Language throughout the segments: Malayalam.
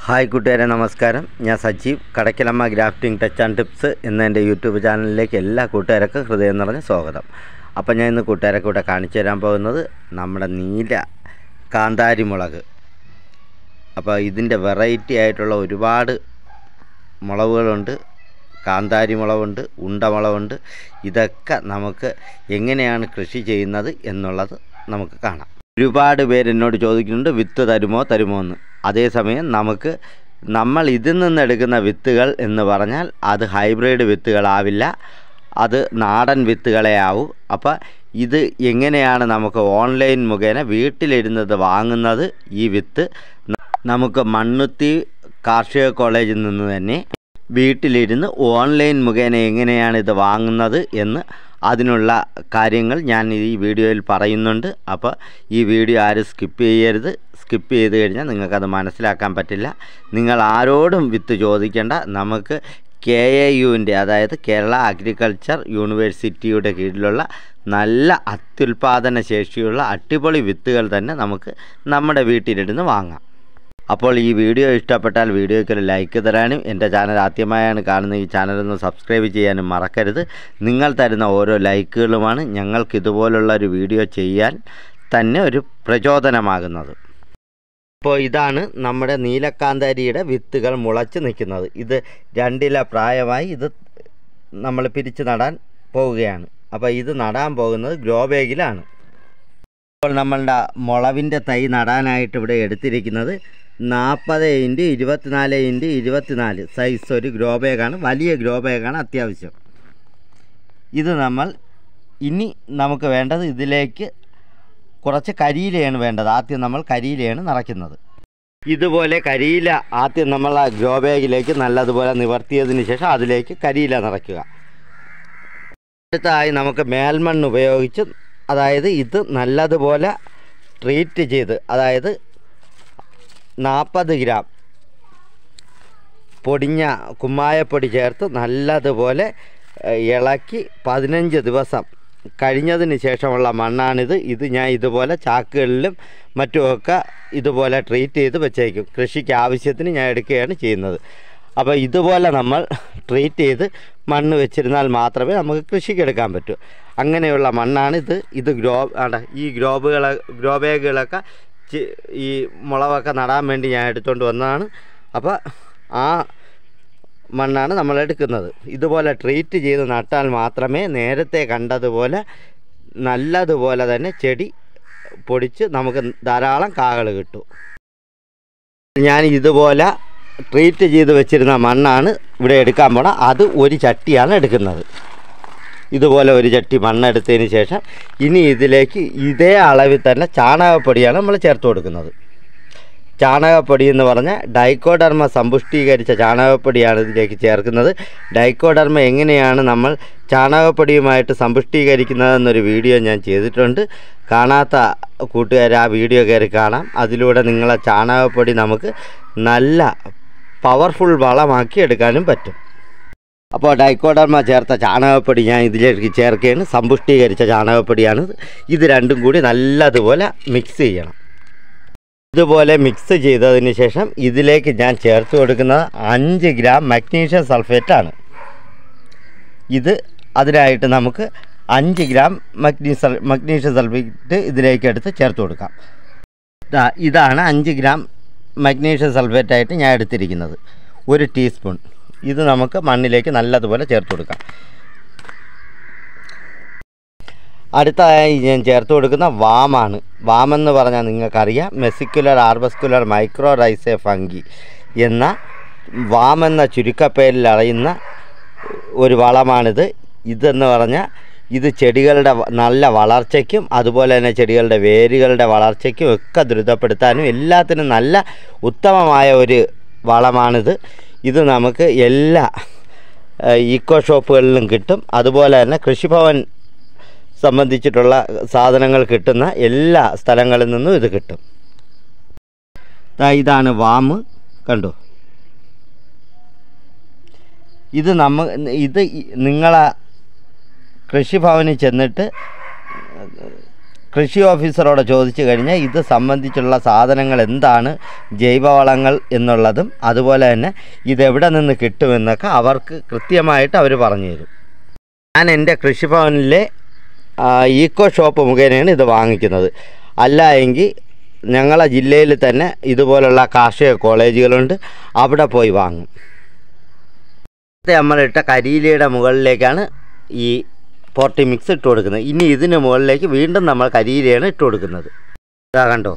ഹായ് കൂട്ടുകാരെ നമസ്കാരം ഞാൻ Sajeev Kadakkalamma grafting touch and tips എന്ന എൻ്റെ യൂട്യൂബ് ചാനലിലേക്ക് എല്ലാ കൂട്ടുകാർക്കും ഹൃദയം നിറഞ്ഞ സ്വാഗതം അപ്പോൾ ഞാൻ ഇന്ന് കൂട്ടുകാരൊക്കെ ഇവിടെ കാണിച്ചു തരാൻ പോകുന്നത് നമ്മുടെ നീല കാന്താരി മുളക് അപ്പോൾ ഇതിൻ്റെ വെറൈറ്റി ആയിട്ടുള്ള ഒരുപാട് മുളകുകളുണ്ട് കാന്താരി മുളകുണ്ട് ഉണ്ടമുളകുണ്ട് ഇതൊക്കെ നമുക്ക് എങ്ങനെയാണ് കൃഷി ചെയ്യുന്നത് എന്നുള്ളത് നമുക്ക് കാണാം ഒരുപാട് പേര് എന്നോട് ചോദിക്കുന്നുണ്ട് വിത്ത് തരുമോ തരുമോ എന്ന് അതേസമയം നമുക്ക് നമ്മൾ ഇതിൽ നിന്നെടുക്കുന്ന വിത്തുകൾ എന്ന് പറഞ്ഞാൽ അത് ഹൈബ്രിഡ് വിത്തുകളാവില്ല അത് നാടൻ വിത്തുകളെ ആവും അപ്പോൾ ഇത് എങ്ങനെയാണ് നമുക്ക് ഓൺലൈൻ മുഖേന വീട്ടിലിരുന്നത് വാങ്ങുന്നത് ഈ വിത്ത് ന- നമുക്ക് മണ്ണുത്തി കാർഷിക കോളേജിൽ നിന്ന് തന്നെ വീട്ടിലിരുന്ന് ഓൺലൈൻ മുഖേന എങ്ങനെയാണ് ഇത് വാങ്ങുന്നത് എന്ന് അതിനുള്ള കാര്യങ്ങൾ ഞാൻ ഈ വീഡിയോയിൽ പറയുന്നുണ്ട് അപ്പോൾ ഈ വീഡിയോ ആരും സ്കിപ്പ് ചെയ്യരുത് സ്കിപ്പ് ചെയ്ത് കഴിഞ്ഞാൽ നിങ്ങൾക്കത് മനസ്സിലാക്കാൻ പറ്റില്ല നിങ്ങൾ ആരോടും വിത്ത് ചോദിക്കേണ്ട നമുക്ക് കെ എ യുവിൻ്റെ അതായത് കേരള അഗ്രികൾച്ചർ യൂണിവേഴ്സിറ്റിയുടെ കീഴിലുള്ള നല്ല അത്യുൽപാദന ശേഷിയുള്ള അടിപൊളി വിത്തുകൾ തന്നെ നമുക്ക് നമ്മുടെ വീട്ടിലിരുന്ന് വാങ്ങാം അപ്പോൾ ഈ വീഡിയോ ഇഷ്ടപ്പെട്ടാൽ വീഡിയോയ്ക്ക് ഒരു ലൈക്ക് തരാനും എൻ്റെ ചാനൽ ആദ്യമായാണ് കാണുന്ന ഈ ചാനലൊന്ന് സബ്സ്ക്രൈബ് ചെയ്യാനും മറക്കരുത് നിങ്ങൾ തരുന്ന ഓരോ ലൈക്കുകളുമാണ് ഞങ്ങൾക്ക് ഇതുപോലുള്ള ഒരു വീഡിയോ ചെയ്യാൻ തന്നെ ഒരു പ്രചോദനമാകുന്നത് അപ്പോൾ ഇതാണ് നമ്മുടെ നീലക്കാന്താരിയുടെ വിത്തുകൾ മുളച്ച് നിൽക്കുന്നത് ഇത് രണ്ടില പ്രായമായി ഇത് നമ്മൾ പിരിച്ച് നടാൻ പോവുകയാണ് അപ്പോൾ ഇത് നടാൻ പോകുന്നത് ഗ്രോ ബാഗിലാണ് ഇപ്പോൾ നമ്മളുടെ മുളവിൻ്റെ തൈ നടാനായിട്ട് ഇവിടെ എടുത്തിരിക്കുന്നത് നാൽപ്പത് ഇൻറ്റ് ഇരുപത്തിനാല് ഇൻറ്റ് ഇരുപത്തിനാല് സൈസ് ഒരു ഗ്രോ ബാഗാണ് വലിയ ഗ്രോ ബാഗാണ് അത്യാവശ്യം ഇത് നമ്മൾ ഇനി നമുക്ക് വേണ്ടത് ഇതിലേക്ക് കുറച്ച് കരിയിലയാണ് വേണ്ടത് ആദ്യം നമ്മൾ കരിയിലയാണ് നിറയ്ക്കുന്നത് ഇതുപോലെ കരിയില ആദ്യം നമ്മൾ ആ ഗ്രോ ബാഗിലേക്ക് നല്ലതുപോലെ നിവർത്തിയതിന് ശേഷം അതിലേക്ക് കരിയില നിറയ്ക്കുക അടുത്തതായി നമുക്ക് മേൽമണ്ണ് ഉപയോഗിച്ച് അതായത് ഇത് നല്ലതുപോലെ ട്രീറ്റ് ചെയ്ത് അതായത് നാൽപ്പത് ഗ്രാം പൊടിഞ്ഞ കുമ്മായപ്പൊടി ചേർത്ത് നല്ലതുപോലെ ഏഹ്, ഇളക്കി പതിനഞ്ച് ദിവസം കഴിഞ്ഞതിന് ശേഷമുള്ള മണ്ണാണിത് ഇത് ഞാൻ ഇതുപോലെ ചാക്കുകളിലും മറ്റുമൊക്കെ ഇതുപോലെ ട്രീറ്റ് ചെയ്ത് വെച്ചേക്കും കൃഷിക്ക് ആവശ്യത്തിന് ഞാൻ എടുക്കുകയാണ് ചെയ്യുന്നത് അപ്പോൾ ഇതുപോലെ നമ്മൾ ട്രീറ്റ് ചെയ്ത് മണ്ണ് വെച്ചിരുന്നാൽ മാത്രമേ നമുക്ക് കൃഷിക്ക് എടുക്കാൻ പറ്റൂ അങ്ങനെയുള്ള മണ്ണാണ് ഇത് ഇത് ഗ്രോ ആണ്ട ഈ ഗ്രോബുകളെ ഗ്രോ ബാഗുകളൊക്കെ ചി- ഈ മുളകൊക്കെ നടാൻ വേണ്ടി ഞാൻ എടുത്തുകൊണ്ട് വന്നതാണ് അപ്പോൾ ആ മണ്ണാണ് നമ്മൾ എടുക്കുന്നത് ഇതുപോലെ ട്രീറ്റ് ചെയ്ത് നട്ടാൽ മാത്രമേ നേരത്തെ കണ്ടതുപോലെ നല്ലതുപോലെ തന്നെ ചെടി പൊടിച്ച് നമുക്ക് ധാരാളം കാകൾ കിട്ടൂ ഞാൻ ഇതുപോലെ ട്രീറ്റ് ചെയ്ത് വെച്ചിരുന്ന മണ്ണാണ് ഇവിടെ എടുക്കാൻ പോണ അത് ഒരു ചട്ടിയാണ് എടുക്കുന്നത് ഇതുപോലെ ഒരു ചട്ടി മണ്ണെടുത്തതിന് ശേഷം ഇനി ഇതിലേക്ക് ഇതേ അളവിൽ തന്നെ ചാണകപ്പൊടിയാണ് നമ്മൾ ചേർത്ത് കൊടുക്കുന്നത് ചാണകപ്പൊടി എന്ന് പറഞ്ഞാൽ ഡൈക്കോഡർമ സമ്പുഷ്ടീകരിച്ച ചാണകപ്പൊടിയാണ് ഇതിലേക്ക് ചേർക്കുന്നത് ഡൈക്കോഡർമ എങ്ങനെയാണ് നമ്മൾ ചാണകപ്പൊടിയുമായിട്ട് സമ്പുഷ്ടീകരിക്കുന്നതെന്നൊരു വീഡിയോ ഞാൻ ചെയ്തിട്ടുണ്ട് കാണാത്ത കൂട്ടുകാർ ആ വീഡിയോ കയറി കാണാം അതിലൂടെ നിങ്ങളെ ചാണകപ്പൊടി നമുക്ക് നല്ല പവർഫുൾ വളമാക്കി എടുക്കാനും പറ്റും അപ്പോൾ ഡൈക്കോഡർമ ചേർത്ത ചാണകപ്പൊടി ഞാൻ ഇതിലേക്ക് ചേർക്കുകയാണ് സമ്പുഷ്ടീകരിച്ച ചാണകപ്പൊടിയാണ് ഇത് രണ്ടും കൂടി നല്ലതുപോലെ മിക്സ് ചെയ്യണം ഇതുപോലെ മിക്സ് ചെയ്തതിന് ശേഷം ഇതിലേക്ക് ഞാൻ ചേർത്ത് കൊടുക്കുന്നത് അഞ്ച് ഗ്രാം മഗ്നീഷ്യം സൾഫേറ്റാണ് ഇത് അതിനായിട്ട് നമുക്ക് അഞ്ച് ഗ്രാം മഗ്നീസ മഗ്നീഷ്യം സൾഫേറ്റ് ഇതിലേക്ക് എടുത്ത് ചേർത്ത് കൊടുക്കാം ദാ ഇതാണ് അഞ്ച് ഗ്രാം മഗ്നീഷ്യം സൾഫേറ്റായിട്ട് ഞാൻ എടുത്തിരിക്കുന്നത് ഒരു ടീസ്പൂൺ ഇത് നമുക്ക് മണ്ണിലേക്ക് നല്ലതുപോലെ ചേർത്ത് കൊടുക്കാം അടുത്തതായി ഞാൻ ചേർത്ത് കൊടുക്കുന്ന വാമാണ് വാമെന്ന് പറഞ്ഞാൽ നിങ്ങൾക്കറിയാം vesicular arbuscular mycorrhizae fungi എന്ന വാമെന്ന ചുരുക്കപ്പേരിൽ അറിയുന്ന ഒരു വളമാണിത് ഇതെന്ന് പറഞ്ഞാൽ ഇത് ചെടികളുടെ വ- നല്ല വളർച്ചയ്ക്കും അതുപോലെ തന്നെ ചെടികളുടെ വേരുകളുടെ വളർച്ചയ്ക്കും ഒക്കെ ദ്രുതപ്പെടുത്താനും എല്ലാത്തിനും നല്ല ഉത്തമമായ ഒരു വളമാണിത് ഇത് നമുക്ക് എല്ലാ ഏഹ്, ഈക്കോ ഷോപ്പുകളിലും കിട്ടും അതുപോലെ തന്നെ കൃഷിഭവൻ സംബന്ധിച്ചിട്ടുള്ള സാധനങ്ങൾ കിട്ടുന്ന എല്ലാ സ്ഥലങ്ങളിൽ നിന്നും ഇത് കിട്ടും ദാ ഇതാണ് വാമ് കണ്ടു ഇത് നമ്മ ഇത് ഇ- നിങ്ങളെ കൃഷിഭവനിൽ ചെന്നിട്ട് കൃഷി ഓഫീസറോട് ചോദിച്ചു കഴിഞ്ഞാൽ ഇത് സംബന്ധിച്ചുള്ള സാധനങ്ങൾ എന്താണ് ജൈവവളങ്ങൾ എന്നുള്ളതും അതുപോലെ തന്നെ ഇതെവിടെ നിന്ന് കിട്ടുമെന്നൊക്കെ അവർക്ക് കൃത്യമായിട്ട് അവർ പറഞ്ഞു തരും ഞാൻ എൻ്റെ കൃഷിഭവനിലെ ആ, ഈക്കോ ഷോപ്പ് മുഖേനയാണ് ഇത് വാങ്ങിക്കുന്നത് അല്ല എങ്കിൽ ഞങ്ങളെ ജില്ലയിൽ തന്നെ ഇതുപോലുള്ള കാർഷിക കോളേജുകളുണ്ട് അവിടെ പോയി വാങ്ങും നേരത്തെ നമ്മളിട്ട കരിയിലയുടെ മുകളിലേക്കാണ് ഈ പോർട്ടി മിക്സ് ഇട്ട് കൊടുക്കുന്നത് ഇനി ഇതിന് മുകളിലേക്ക് വീണ്ടും നമ്മൾ കരിയിലയാണ് ഇട്ട് കൊടുക്കുന്നത് ഇതാ കണ്ടോ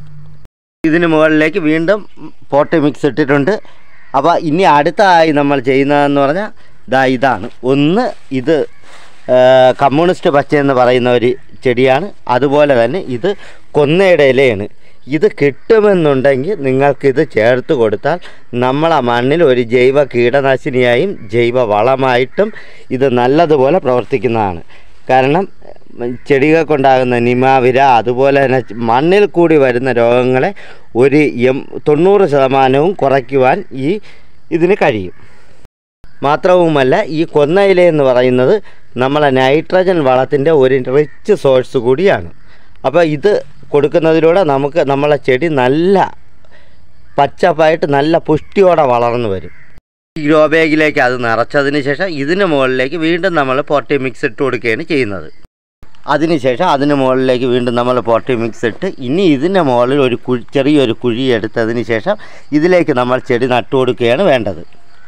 ഇതിന് മുകളിലേക്ക് വീണ്ടും പോർട്ടി മിക്സ് ഇട്ടിട്ടുണ്ട് അപ്പോൾ ഇനി അടുത്തതായി നമ്മൾ ചെയ്യുന്നതെന്ന് പറഞ്ഞാൽ ഇതാ ഇതാണ് ഒന്ന് ഇത് ആ, കമ്മ്യൂണിസ്റ്റ് പച്ച എന്ന് പറയുന്ന ഒരു ചെടിയാണ് അതുപോലെ തന്നെ ഇത് കൊന്നയുടെ ഇലയാണ് ഇത് കിട്ടുമെന്നുണ്ടെങ്കിൽ നിങ്ങൾക്കിത് ചേർത്ത് കൊടുത്താൽ നമ്മളെ മണ്ണിൽ ഒരു ജൈവ കീടനാശിനിയായും ജൈവ വളമായിട്ടും ഇത് നല്ലതുപോലെ പ്രവർത്തിക്കുന്നതാണ് കാരണം ഉം, ചെടികൾക്കുണ്ടാകുന്ന നിമാവിര അതുപോലെ തന്നെ മണ്ണിൽ കൂടി വരുന്ന രോഗങ്ങളെ ഒരു എം തൊണ്ണൂറ് ശതമാനവും കുറയ്ക്കുവാൻ ഈ ഇതിന് കഴിയും മാത്രവുമല്ല ഈ കൊന്നയില എന്ന് പറയുന്നത് നമ്മളെ നൈട്രജൻ വളത്തിൻ്റെ ഒരു റിച്ച് സോഴ്സ് കൂടിയാണ് അപ്പോൾ ഇത് കൊടുക്കുന്നതിലൂടെ നമുക്ക് നമ്മളെ ചെടി നല്ല പച്ചപ്പായിട്ട് നല്ല പുഷ്ടിയോടെ വളർന്നു വരും ഈ ഗ്രോ ബാഗിലേക്ക് അത് നിറച്ചതിന് ശേഷം ഇതിന് മുകളിലേക്ക് വീണ്ടും നമ്മൾ പോട്ടി മിക്സ് ഇട്ട് കൊടുക്കുകയാണ് ചെയ്യുന്നത് അതിനുശേഷം അതിന് മുകളിലേക്ക് വീണ്ടും നമ്മൾ പോട്ടി മിക്സ് ഇട്ട് ഇനി ഇതിൻ്റെ മുകളിൽ ഒരു കുഴി ചെറിയൊരു കുഴി എടുത്തതിന് ശേഷം ഇതിലേക്ക് നമ്മൾ ചെടി നട്ടു കൊടുക്കുകയാണ് വേണ്ടത്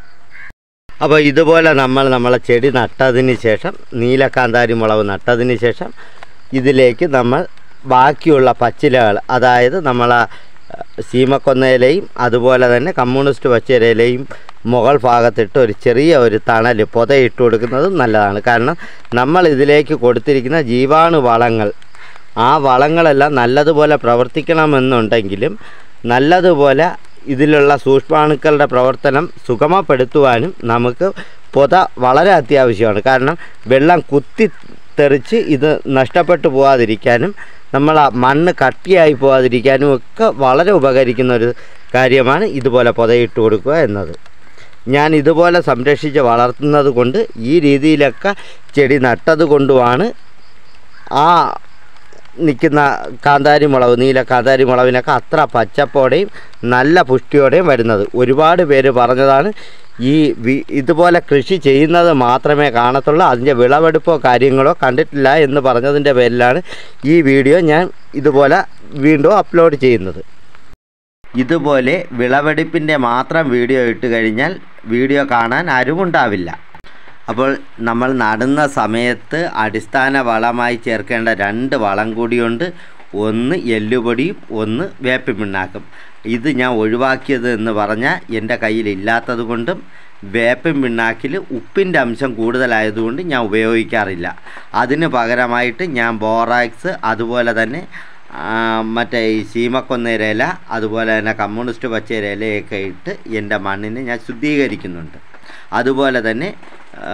അപ്പോൾ ഇതുപോലെ നമ്മൾ നമ്മളെ ചെടി നട്ടതിന് ശേഷം നീലക്കാന്താരി മുളക് നട്ടതിന് ശേഷം ഇതിലേക്ക് നമ്മൾ ബാക്കിയുള്ള പച്ചിലകൾ അതായത് നമ്മളെ സീമക്കൊന്നയിലയും അതുപോലെ തന്നെ കമ്മ്യൂണിസ്റ്റ് പച്ചിലയിലയും മുകൾ ഭാഗത്തിട്ട് ഒരു ചെറിയ ഒരു തണൽ പുതയിട്ട് കൊടുക്കുന്നത് നല്ലതാണ് കാരണം നമ്മൾ ഇതിലേക്ക് കൊടുത്തിരിക്കുന്ന ജീവാണു വളങ്ങൾ ആ വളങ്ങളെല്ലാം നല്ലതുപോലെ പ്രവർത്തിക്കണമെന്നുണ്ടെങ്കിലും നല്ലതുപോലെ ഇതിലുള്ള സൂക്ഷ്മാണുക്കളുടെ പ്രവർത്തനം സുഗമപ്പെടുത്തുവാനും നമുക്ക് പൊത വളരെ അത്യാവശ്യമാണ് കാരണം വെള്ളം കുത്തി തെറിച്ച് ഇത് നഷ്ടപ്പെട്ടു പോകാതിരിക്കാനും നമ്മൾ ആ മണ്ണ് കട്ടിയായി പോകാതിരിക്കാനും ഒക്കെ വളരെ ഉപകരിക്കുന്ന ഒരു കാര്യമാണ് ഇതുപോലെ പൊതയിട്ട് കൊടുക്കുക എന്നത് ഞാൻ ഇതുപോലെ സംരക്ഷിച്ച് വളർത്തുന്നത് കൊണ്ട് ഈ രീതിയിലൊക്കെ ചെടി നട്ടത് കൊണ്ടുമാണ് ആ നിൽക്കുന്ന കാന്താരി മുളക് നീല കാന്താരി മുളകിനൊക്കെ അത്ര പച്ചപ്പോടെയും നല്ല പുഷ്ടിയോടെയും വരുന്നത് ഒരുപാട് പേര് പറഞ്ഞതാണ് ഈ വി- ഇതുപോലെ കൃഷി ചെയ്യുന്നത് മാത്രമേ കാണത്തുള്ളൂ അതിൻ്റെ വിളവെടുപ്പോ കാര്യങ്ങളോ കണ്ടിട്ടില്ല എന്ന് പറഞ്ഞതിൻ്റെ പേരിലാണ് ഈ വീഡിയോ ഞാൻ ഇതുപോലെ വീണ്ടും അപ്ലോഡ് ചെയ്യുന്നത് ഇതുപോലെ വിളവെടുപ്പിൻ്റെ മാത്രം വീഡിയോ ഇട്ട് കഴിഞ്ഞാൽ വീഡിയോ കാണാൻ ആരുമുണ്ടാവില്ല അപ്പോൾ നമ്മൾ നടുന്ന സമയത്ത് അടിസ്ഥാന വളമായി ചേർക്കേണ്ട രണ്ട് വളം കൂടിയുണ്ട് ഒന്ന് എല്ലുപൊടിയും ഒന്ന് വേപ്പിൻ പിണ്ണാക്കും ഇത് ഞാൻ ഒഴിവാക്കിയത് എന്ന് പറഞ്ഞാൽ എൻ്റെ കയ്യിൽ ഇല്ലാത്തത് കൊണ്ടും വേപ്പിൻ പിണ്ണാക്കിൽ ഉപ്പിൻ്റെ അംശം കൂടുതലായതുകൊണ്ട് ഞാൻ ഉപയോഗിക്കാറില്ല അതിന് പകരമായിട്ട് ഞാൻ ബോറാക്സ് അതുപോലെ തന്നെ ആ, മറ്റേ ഈ ശീമക്കൊന്നേര ഇല അതുപോലെ തന്നെ കമ്മ്യൂണിസ്റ്റ് പച്ചേര ഇലയൊക്കെ ഇട്ട് എൻ്റെ മണ്ണിനെ ഞാൻ ശുദ്ധീകരിക്കുന്നുണ്ട് അതുപോലെ തന്നെ ആ,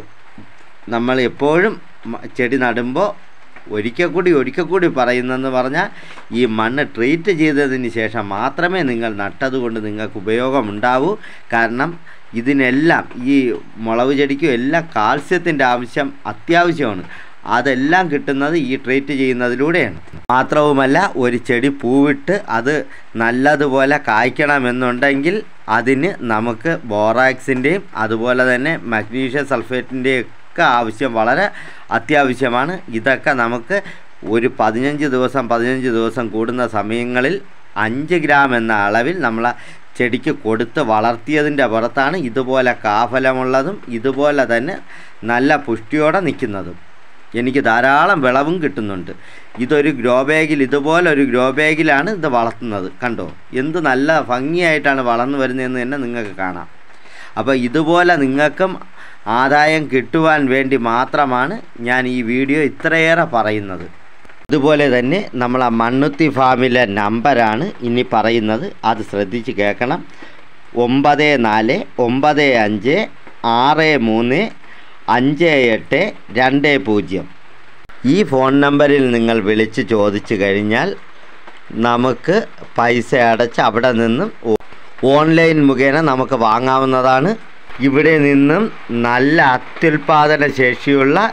നമ്മൾ എപ്പോഴും മ- ചെടി നടുമ്പോൾ ഒരിക്കൽ കൂടി ഒരിക്കൽ കൂടി പറയുന്നെന്ന് പറഞ്ഞാൽ ഈ മണ്ണ് ട്രീറ്റ് ചെയ്തതിന് ശേഷം മാത്രമേ നിങ്ങൾ നട്ടതുകൊണ്ട് നിങ്ങൾക്ക് ഉപയോഗമുണ്ടാവൂ കാരണം ഇതിനെല്ലാം ഈ മുളക് ചെടിക്കും എല്ലാം കാൽസ്യത്തിൻ്റെ ആവശ്യം അത്യാവശ്യമാണ് അതെല്ലാം കിട്ടുന്നത് ഈ ട്രീറ്റ് ചെയ്യുന്നതിലൂടെയാണ് മാത്രവുമല്ല ഒരു ചെടി പൂവിട്ട് അത് നല്ലതുപോലെ കായ്ക്കണമെന്നുണ്ടെങ്കിൽ അതിന് നമുക്ക് ബോറാക്സിൻ്റെയും അതുപോലെ തന്നെ മഗ്നീഷ്യം സൾഫേറ്റിൻ്റെയും ഒക്കെ ആവശ്യം വളരെ അത്യാവശ്യമാണ് ഇതൊക്കെ നമുക്ക് ഒരു പതിനഞ്ച് ദിവസം പതിനഞ്ച് ദിവസം കൂടുന്ന സമയങ്ങളിൽ അഞ്ച് ഗ്രാം എന്ന അളവിൽ നമ്മൾ ചെടിക്ക് കൊടുത്ത് വളർത്തിയതിൻ്റെ പുറത്താണ് ഇതുപോലെ കാഫലമുള്ളതും ഇതുപോലെ തന്നെ നല്ല പുഷ്ടിയോടെ നിൽക്കുന്നതും എനിക്ക് ധാരാളം വിളവും കിട്ടുന്നുണ്ട് ഇതൊരു ഗ്രോ ബാഗിൽ ഇതുപോലെ ഒരു ഗ്രോ ബാഗിലാണ് ഇത് വളർത്തുന്നത് കണ്ടോ എന്ത് നല്ല ഭംഗിയായിട്ടാണ് വളർന്നു വരുന്നതെന്ന് തന്നെ നിങ്ങൾക്ക് കാണാം അപ്പോൾ ഇതുപോലെ നിങ്ങൾക്കും ആദായം കിട്ടുവാൻ വേണ്ടി മാത്രമാണ് ഞാൻ ഈ വീഡിയോ ഇത്രയേറെ പറയുന്നത് അതുപോലെ തന്നെ നമ്മൾ ആ മണ്ണുത്തി ഫാമിലെ നമ്പരാണ് ഇനി പറയുന്നത് അത് ശ്രദ്ധിച്ച് കേൾക്കണം ഒമ്പത് നാല് ഒമ്പത് അഞ്ച് ആറ് മൂന്ന് അഞ്ച് എട്ട് രണ്ട് പൂജ്യം ഈ ഫോൺ നമ്പറിൽ നിങ്ങൾ വിളിച്ച് ചോദിച്ചു കഴിഞ്ഞാൽ നമുക്ക് പൈസ അടച്ച് അവിടെ നിന്നും ഓ- ഓൺലൈൻ മുഖേന നമുക്ക് വാങ്ങാവുന്നതാണ് ഇവിടെ നിന്നും നല്ല അത്യുൽപാദന ശേഷിയുള്ള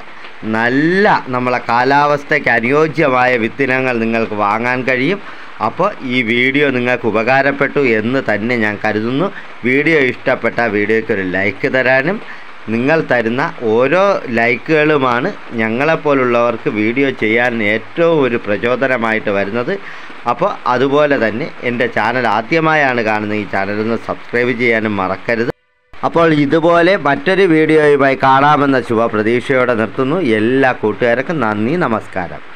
നല്ല നമ്മളെ കാലാവസ്ഥയ്ക്ക് അനുയോജ്യമായ വിത്തിനങ്ങൾ നിങ്ങൾക്ക് വാങ്ങാൻ കഴിയും അപ്പോൾ ഈ വീഡിയോ നിങ്ങൾക്ക് ഉപകാരപ്പെട്ടു എന്ന് തന്നെ ഞാൻ കരുതുന്നു വീഡിയോ ഇഷ്ടപ്പെട്ട വീഡിയോയ്ക്ക് ഒരു ലൈക്ക് തരാനും നിങ്ങൾ തരുന്ന ഓരോ ലൈക്കുകളുമാണ് ഞങ്ങളെപ്പോലുള്ളവർക്ക് വീഡിയോ ചെയ്യാൻ ഏറ്റവും ഒരു പ്രചോദനമായിട്ട് വരുന്നത് അപ്പോൾ അതുപോലെ തന്നെ എൻ്റെ ചാനൽ ആദ്യമായാണ് കാണുന്നത് ഈ ചാനലൊന്ന് സബ്സ്ക്രൈബ് ചെയ്യാനും മറക്കരുത് അപ്പോൾ ഇതുപോലെ മറ്റൊരു വീഡിയോയുമായി കാണാമെന്ന ശുഭപ്രതീക്ഷയോടെ നിർത്തുന്നു എല്ലാ കൂട്ടുകാർക്കും നന്ദി നമസ്കാരം